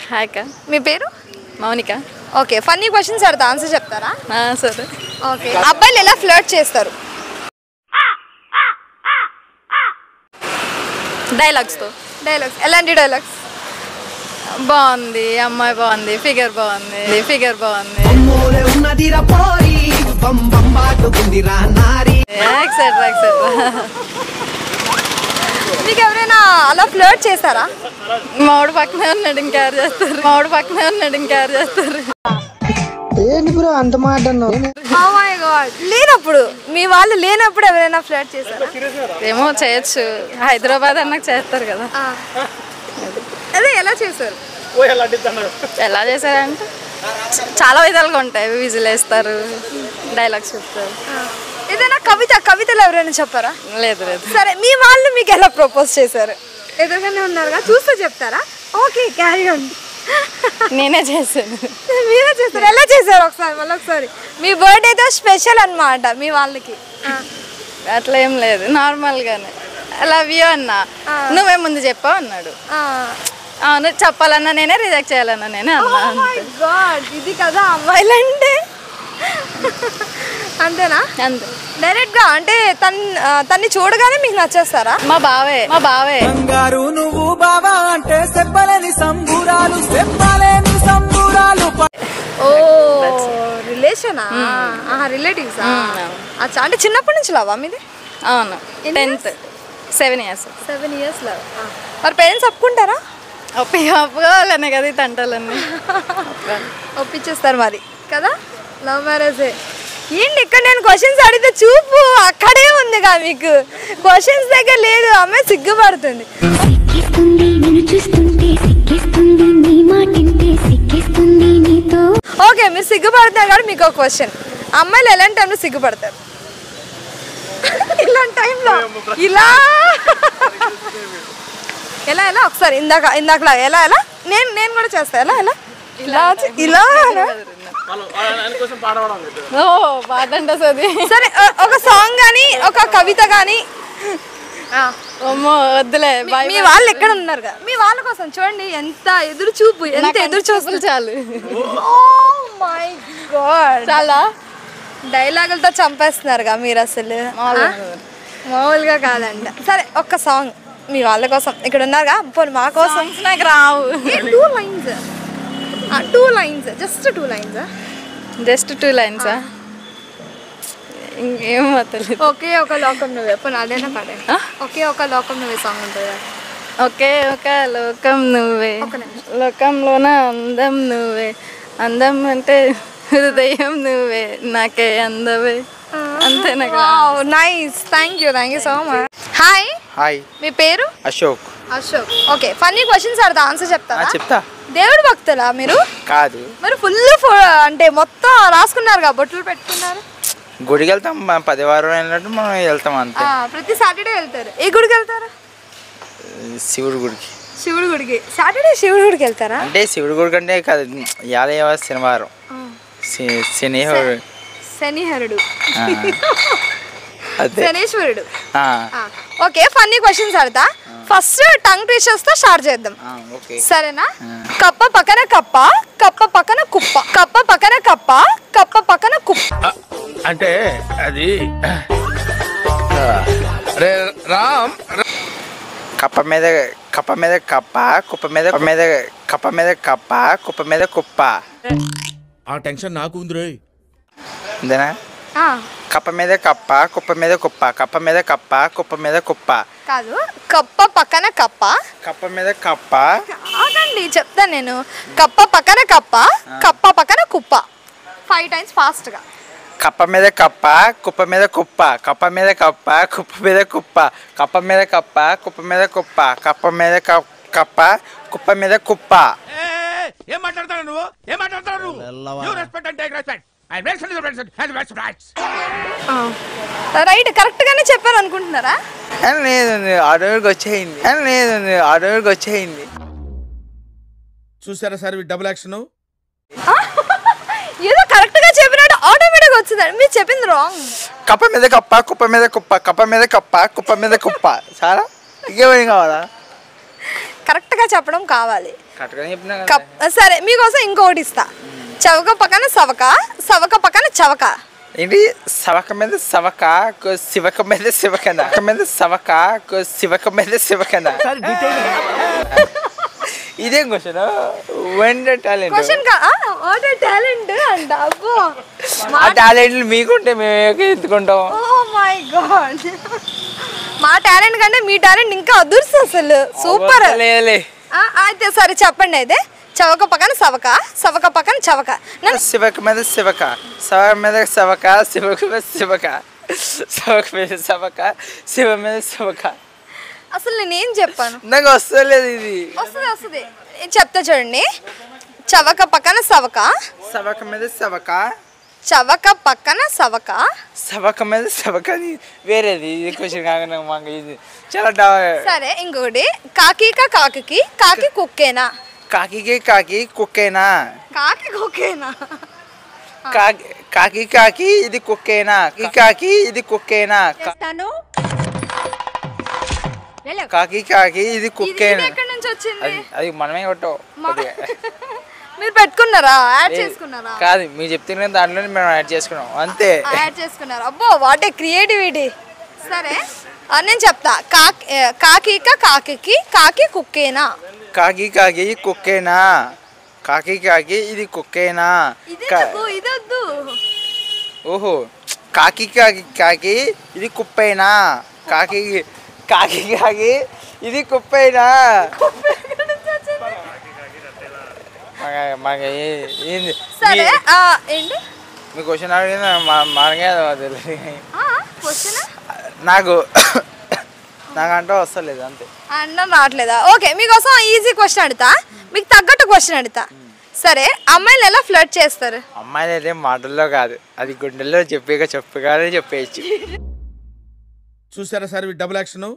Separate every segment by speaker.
Speaker 1: Hi అక్క
Speaker 2: మీ పేరు
Speaker 1: మౌనిక
Speaker 2: ఓకే ఫన్నీ క్వశ్చన్స్ అడతా ఆన్సర్ చెప్తారా
Speaker 1: ఆ, సరే
Speaker 2: ఓకే అబ్బాయిలు ఎలా ఫ్లర్ట్ చేస్తారు
Speaker 1: డైలాగ్స్తో
Speaker 2: డైలాగ్స్ ఎలాంటి డైలాగ్స్
Speaker 1: బాగుంది అమ్మాయి బాగుంది ఫిగర్ బాగుంది ఫిగర్ బాగుంది
Speaker 3: మూలే ఉన్నదిరా పోరి బం బం బాటుకుందిరా నారి
Speaker 1: ఎక్సెట్రా ఎక్సెట్రా
Speaker 2: మీకు ఎవరైనా అలా ఫ్లర్ట్ చేస్తారా
Speaker 1: మామిడి పక్కనే ఉన్నాడు ఇంకెవరు చేస్తారు మామిడి పక్కనే ఉన్నాడు ఇంకెవరు చేస్తారు
Speaker 3: ఏంటి బ్రో అంత మాట అన్నావు
Speaker 2: Oh my God. లేనప్పుడు మీ వాళ్ళు లేనప్పుడు ఎవరైనా ఫ్లర్ట్ చేస్తారా
Speaker 1: ఏమో చేయొచ్చు హైదరాబాద్ అన్నాక చేస్తారు కదా
Speaker 2: ఆ. అదే ఎలా చేస్తారు
Speaker 1: ఎలా చేశారంటే చ- చాలా విధాలుగా ఉంటాయి విజిల్ వేస్తారు డైలాగ్స్ చెప్తారు
Speaker 2: ఏదైనా కవిత కవితలు ఎవరైనా చెప్పారా
Speaker 1: లేదు లేదు
Speaker 2: సరే మీ వాళ్ళు మీకు ఎలా ప్రపోజ్ చేశారు ఎదురుగానే ఉన్నారుగా చూస్తే చెప్తారా ఓకే క్యారీ ఆన్
Speaker 1: నేనే చేశాను
Speaker 2: మీరే చేస్తారు ఎలా చేశారు ఒకసారి మళ్ళీ ఒకసారి మీ బర్త్డేతో స్పెషల్ అన్నమాట మీ వాళ్ళకి ఆ.
Speaker 1: అట్లా ఏం లేదు నార్మల్గానే లవ్ యూ అన్న నువ్వే ముందు చెప్పావు అన్నాడు
Speaker 2: ఆ.
Speaker 1: అవును చెప్పాలన్నా నేనే రిజెక్ట్ చేయాలన్నా నేనే అన్నా
Speaker 2: Oh my God, ఇది కదా అమ్మాయిలంటే అంతేనా
Speaker 1: అంతే
Speaker 2: డైరెక్ట్ గా అంటే తన్ ఆ, తన్ని చూడగానే మీకు నచ్చేస్తారా
Speaker 1: మా బావే మా బావే
Speaker 3: బంగారు నువ్వు బావా అంటే చెప్పలేని సంబురాలు చెప్పలేని సంబురాలు
Speaker 2: ఓ రిలేషనా రిలేటివ్స్ అచ్చా అంటే చిన్నప్పటి నుంచి లవా మీది
Speaker 1: అవును tenth seven years
Speaker 2: seven years love మరి పేరెంట్స్ ఒప్పుకుంటారా
Speaker 1: ఒప్పి ఒప్పుకోవాలనే కదా ఈ తంటలన్నీ
Speaker 2: ఒప్పించేస్తారు మరి కదా లవ్ మ్యారేజే ఏంటి ఇక్కడ నేను క్వశ్చన్స్ అడిగితే చూపు అక్కడే ఉందిగా మీకు క్వశ్చన్స్ దగ్గర లేదు అమ్మాయి సిగ్గుపడుతుంది
Speaker 4: సిక్కిస్తుంది నిన్ను చూస్తుంటే సిక్కిస్తుంది నీ మాటింటే సిక్కిస్తుంది నీతో
Speaker 2: ఓకే మీరు సిగ్గుపడుతున్నారు కాబట్టి మీకు ఒక క్వశ్చన్ అమ్మాయిలు ఎలాంటి టైంలో సిగ్గుపడతారు ఇలాంటి టైంలో ఇలా ఎలా ఎలా ఒకసారి ఇందాక ఇందాకలా ఎలా ఎలా నేను నేను కూడా చేస్తా ఎలా ఎలా ఇలా చే- ఇలా అనా?
Speaker 1: ఓ పాడంట సది
Speaker 2: సరే ఒ- ఒక సాంగ్ కానీ ఒక కవిత కానీ
Speaker 1: అమ్మో వద్దులే బాయ్
Speaker 2: మీ వాళ్ళు ఎక్కడ ఉన్నారు కదా మీ వాళ్ళ కోసం చూడండి ఎంత ఎదురు చూపు ఎంత ఎదురు చూపులు
Speaker 1: చాలు
Speaker 2: మై గాడ్
Speaker 1: చాలా
Speaker 2: డైలాగులతో చంపేస్తున్నారుగా మీరు అసలు ఆ? మామూలుగా కాదంట సరే ఒక్క సాంగ్ మీ వాళ్ళ కోసం ఇక్కడ ఉన్నారుగా పోనీ మా కోసం
Speaker 1: నాకు రావు
Speaker 2: two lines two lines just two lines
Speaker 1: just two lines ఇంకేం తెలియదు
Speaker 2: ఒకే ఒక లోకం నువ్వే పోనీ అదేనా పాడే
Speaker 1: ఆ?
Speaker 2: ఒకే ఒక లోకం నువ్వే సాంగ్ ఉంటుంది కదా.
Speaker 1: ఒకే ఒక లోకం నువ్వే
Speaker 2: ఒక్క నిమిషం.
Speaker 1: లోకంలోన అందం నువ్వే అందం అంటే హృదయం నువ్వే నాకే అందవే అంతే నాకు
Speaker 2: wow nice thank you thank you so much hi
Speaker 5: hi
Speaker 2: మీ పేరు
Speaker 5: Ashok
Speaker 2: Ashok okay funny questions అడతా ఆన్సర్
Speaker 5: ఆ,
Speaker 2: చెప్తారా
Speaker 5: చెప్తా
Speaker 2: దేవుడు భక్తులా మీరు
Speaker 5: కాదు
Speaker 2: మరి ఫుల్ అంటే మొత్తం రాసుకున్నారు బొట్లు పెట్టుకున్నారు
Speaker 5: గుడికి వెళ్తాం మన పది వారం వెళ్ళినట్టు మనం వెళ్తాం అంతే
Speaker 2: ఆ, ప్రతి సాటర్డే వెళ్తారు ఏ గుడికి వెళ్తారు
Speaker 5: శివుడి గుడికి
Speaker 2: శివుడి గుడికి సాటర్డే శివుడి గుడికి వెళ్తారా
Speaker 5: అంటే శివుడి గుడికి అంటే కాదు ఇవాళ శనివారం శ- శనివారం
Speaker 2: శనిహరుడు
Speaker 5: ఆ. అదే
Speaker 2: శనీశ్వరుడు
Speaker 5: ఆ,
Speaker 2: ఆ, ఓకే ఫన్నీ క్వశ్చన్స్ అడతా ఫస్ట్ టంగ్ ట్విస్టర్స్ తో స్టార్ట్ చేద్దాం
Speaker 5: ఆ, ఓకే
Speaker 2: సరేనా కప్ప పక్కన కప్ప కప్ప పక్కన కుప్ప కప్ప పక్కన కప్ప కప్ప పక్కన కుప్ప
Speaker 6: అంటే అది రే రామ్
Speaker 5: కప్ప మీద కప్ప మీద కప్ప కుప్ప మీద కుప్ప మీద కప్ప మీద కప్ప కుప్ప మీద కుప్ప
Speaker 6: ఆ టెన్షన్ నాకు ఉంది రోయ్
Speaker 5: అంతేనా
Speaker 2: ఆ,
Speaker 5: కప్ప మీద కప్ప కుప్ప మీద కుప్ప కప్ప మీద కప్ప కుప్ప మీద కుప్ప
Speaker 2: కాదు కప్ప పక్కన కప్ప
Speaker 5: కప్ప మీద కప్ప
Speaker 2: ఆగండి చెప్తాను నేను కప్ప పక్కన కప్ప కప్ప పక్కన కుప్ప ఫైవ్ టైమ్స్ ఫాస్ట్ గా
Speaker 5: కప్ప మీద కప్ప కుప్ప మీద కుప్ప కప్ప మీద కప్ప కుప్ప మీద కుప్ప కప్ప మీద కప్ప కుప్ప మీద కుప్ప కప్ప మీద కప్- కప్ప కుప్ప మీద కుప్ప
Speaker 6: ఏం మాట్లాడతాడు నువ్వు ఏం మాట్లాడతాడు నువ్వు రెస్పెక్ట్ అంటే respect I respect
Speaker 2: right correct గానే చెప్పాను అనుకుంటున్నారా
Speaker 5: అని లేదు ఆటోకి వచ్చేయింది అని లేదు ఆటోకి వచ్చేయింది
Speaker 6: చూసారా సార్ డబుల్ యాక్షన్
Speaker 2: ఏదో కరెక్ట్ గా చెప్పినట్టు ఆటోమేటిక్ వచ్చిందండి మీరు చెప్పింది రాంగ్
Speaker 5: కప్ప మీద కప్ప కుప్ప మీద కుప్ప కప్ప మీద కప్ప కుప్ప మీద కుప్ప చాలా ఇంకేమైనా కావాలా
Speaker 2: కరెక్ట్ గా చెప్పడం కావాలి
Speaker 5: కరెక్ట్గా చెప్పినా కదా.
Speaker 2: కప్ సరే మీకోసం ఇంకొకటి ఇస్తా చవక పక్కన సవక సవక పక్కన చవక
Speaker 5: ఏంటి సవక మీద సవక కు- శివక మీద శివకన సవక మీద సవక కు- శివక మీద శివకన ఇదేం క్వశ్చన్ వండ టాలెంట్
Speaker 2: క్వశ్చన్ వాట్ టాలెంట్ అంట అబ్బో
Speaker 5: ఆ టాలెంట్లు మీకుంటే మేము ఎందుకుంటాం
Speaker 2: ఓ మై గాడ్ మా టాలెంట్ కంటే మీ టాలెంట్ ఇంకా అదుర్స్ అసలు సూపర్
Speaker 5: లేదులే
Speaker 2: అయితే సరే చెప్పండి అయితే చవక పక్కన సవక సవక పక్కన చవక నన్ను
Speaker 5: శివక మీద శివక శవ మీద శవక శివక మీద శివక శవక మీద శవక శివ మీద శివక
Speaker 2: అసలు నేనేం చెప్పాను
Speaker 5: నాకు వస్తలేదు ఇది
Speaker 2: వస్తుంది వస్తుంది నేను చెప్తా చూడండి చవక పక్కన సవక
Speaker 5: శవక మీద శవక
Speaker 2: చవక పక్కన సవక
Speaker 5: శవక మీద శవక అది వేరేది ఇది క్వశ్చన్ కాకుండా మాకు ఇది చాలా డా
Speaker 2: సరే ఇంకొకటి కాకిక కాకికి కాకి కుక్కేనా
Speaker 5: కాకికి కాకి కుక్కేనా
Speaker 2: కాకి కుక్కేనా
Speaker 5: కాకి కాకి కాకి ఇది కుక్కేనా కాకి కాకి ఇది కుక్కేనా కా- కాకి కాకి ఇది
Speaker 2: ఇది
Speaker 5: కుక్కేనా
Speaker 2: ఎక్కడి నుంచి వచ్చింది
Speaker 5: అది అది మనమే కొట్టావు కొద్దిగా.
Speaker 2: మీరు పెట్టుకున్నారా యాడ్ చేసుకున్నారా
Speaker 5: కాదు మీరు చెప్తున్న దాంట్లోనే మేము యాడ్ చేసుకున్నాం అంతే
Speaker 2: యాడ్ చేసుకున్నారు అబ్బో వాట్ ఏ క్రియేటివిటీ సరే ఆ, నేను చెప్తా కాకి ఏ, కాకిక కాకికి కాకి కుక్కేనా
Speaker 5: కాకి కాకి కుక్కేనా కాకి కాకి ఇది కుక్కేనా
Speaker 2: ఇది
Speaker 5: కా-
Speaker 2: ఇదొద్దు
Speaker 5: ఓహో కాకి కాకి కాకి ఇది కుప్పైనా కాకి కాకి కాకి ఇది కుప్పైనా మాకు- మాకు ఏ- ఏంది
Speaker 2: సరే
Speaker 5: మీ-
Speaker 2: ఆ, ఏంటి
Speaker 5: మీ క్వశ్చన్ అడిగిన మనకే తెలియదు
Speaker 2: క్వశ్చన్
Speaker 5: నాకు నాకంటే వస్తలేదు అంతే
Speaker 2: అన్నం రావట్లేదా ఓకే మీకోసం ఈజీ క్వశ్చన్ అడుగుతా మీకు తగ్గట్టు క్వశ్చన్ అడుగుతా సరే అమ్మాయిలు ఎలా ఫ్లడ్ చేస్తారు
Speaker 5: అమ్మాయిలు అయితే మాటల్లో కాదు అది గుండెల్లో చెప్పేక చెప్పగానే చెప్పేయచ్చు
Speaker 6: చూసారా సార్ డబుల్ యాక్షన్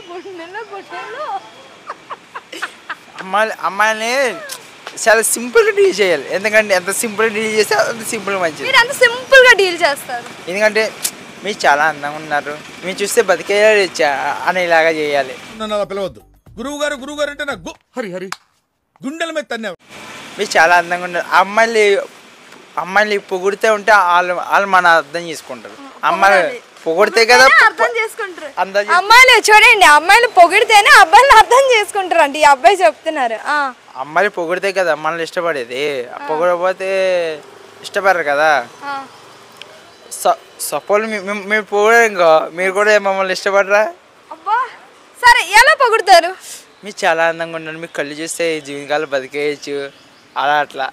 Speaker 5: అమ్మాయిలు అమ్మాయిని చాలా సింపుల్గా డీల్ చేయాలి ఎందుకంటే ఎంత సింపుల్గా డీల్ చేస్తే అంత సింపుల్ మంచిది
Speaker 2: మీరు అంత సింపుల్ గా డీల్ చేస్తారు
Speaker 5: ఎందుకంటే మీరు చాలా అందంగా ఉన్నారు మీరు చూస్తే బతికేయాలి అనేలాగా చేయాలి
Speaker 6: నన్ను అలా పిలవద్దు గురువు గారు గురువు గారు అంటే నాకు గు- హరి హరి గుండెల మీద తన్నావు
Speaker 5: మీరు చాలా అందంగా ఉన్నారు అమ్మాయిలు అమ్మాయిలు పొగిడితే ఉంటే వాళ్ళు వాళ్ళు మన అర్థం చేసుకుంటారు అమ్మాయిలు పొగిడితే కదా
Speaker 2: అర్థం చేసుకుంటారు
Speaker 5: అందం చే-
Speaker 2: అమ్మాయిలు చూడండి అమ్మాయిలు పొగిడితేనే అబ్బాయిలు అర్థం చేసుకుంటారు అంటే ఈ అబ్బాయి చెప్తున్నారు ఆ.
Speaker 5: అమ్మాయిలు పొగిడితే కదా మనల్ని ఇష్టపడేది పొగడపోతే ఇష్టపడరు కదా
Speaker 2: ఆ.
Speaker 5: సపోజ్ మీరు పొగడారు ఇంకో మీరు కూడా మమ్మల్ని ఇష్టపడరా
Speaker 2: అబ్బా సరే ఎలా పొగుడతారు
Speaker 5: మీరు చాలా అందంగా ఉన్నారు మీకు కళ్ళు చూస్తే ఈ జీవితకాలం బతికేయచ్చు అలా అట్లా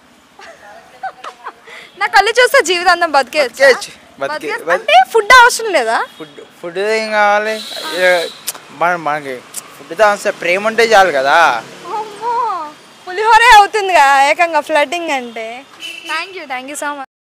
Speaker 2: నా కళ్ళు చూస్తే జీవితాంతం బతికేయచ్చు
Speaker 5: బతికేయచ్చు బతికే
Speaker 2: అంటే ఫుడ్ అవసరం లేదా
Speaker 5: ఫుడ్ ఫుడ్ ఏం కావాలి ఏ, మన మనకి ఫుడ్తో అవసరం ప్రేమ ఉంటే చాలు కదా
Speaker 2: అమ్మో పులిహోరే అవుతుందిగా ఏకంగా ఫ్లడ్డింగ్ అంటే thank you thank you so much